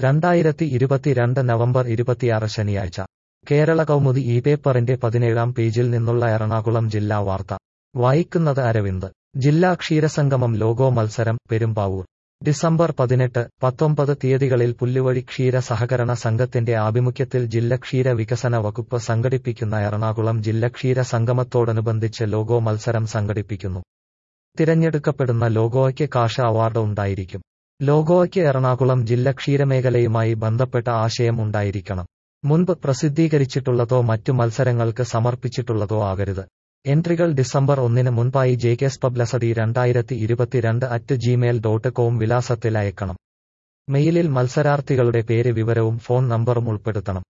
രണ്ടായിരത്തി ഇരുപത്തിരണ്ട് നവംബർ ഇരുപത്തിയാറ് ശനിയാഴ്ച കേരള കൗമുദി ഈ പേപ്പറിന്റെ പതിനേഴാം പേജിൽ നിന്നുള്ള എറണാകുളം ജില്ലാ വാർത്ത വായിക്കുന്നത് അരവിന്ദ് ജില്ലാ ക്ഷീരസംഗമം ലോഗോ മത്സരം പെരുമ്പാവൂർ ഡിസംബർ പതിനെട്ട് പത്തൊമ്പത് തീയതികളിൽ പുല്ലുവഴി ക്ഷീര സഹകരണ സംഘത്തിന്റെ ആഭിമുഖ്യത്തിൽ ജില്ല ക്ഷീര വികസന വകുപ്പ് സംഘടിപ്പിക്കുന്ന എറണാകുളം ജില്ല ക്ഷീര സംഗമത്തോടനുബന്ധിച്ച് ലോഗോ മത്സരം സംഘടിപ്പിക്കുന്നു തിരഞ്ഞെടുക്കപ്പെടുന്ന ലോഗോയ്ക്ക് കാഷ അവാർഡ് ഉണ്ടായിരിക്കും ലോഗോയ്ക്ക് എറണാകുളം ജില്ല ക്ഷീരമേഖലയുമായി ബന്ധപ്പെട്ട ആശയം ഉണ്ടായിരിക്കണം മുൻപ് പ്രസിദ്ധീകരിച്ചിട്ടുള്ളതോ മറ്റു മത്സരങ്ങൾക്ക് സമർപ്പിച്ചിട്ടുള്ളതോ ആകരുത് എൻട്രികൾ ഡിസംബർ ഒന്നിന് മുൻപായി ജെ കെസ് പബ്ലസതി രണ്ടായിരത്തി ഇരുപത്തിരണ്ട് അറ്റ് ജിമെയിൽ ഡോട്ട് കോം വിലാസത്തിൽ അയക്കണം മെയിലിൽ മത്സരാർത്ഥികളുടെ പേര് വിവരവും ഫോൺ നമ്പറും ഉൾപ്പെടുത്തണം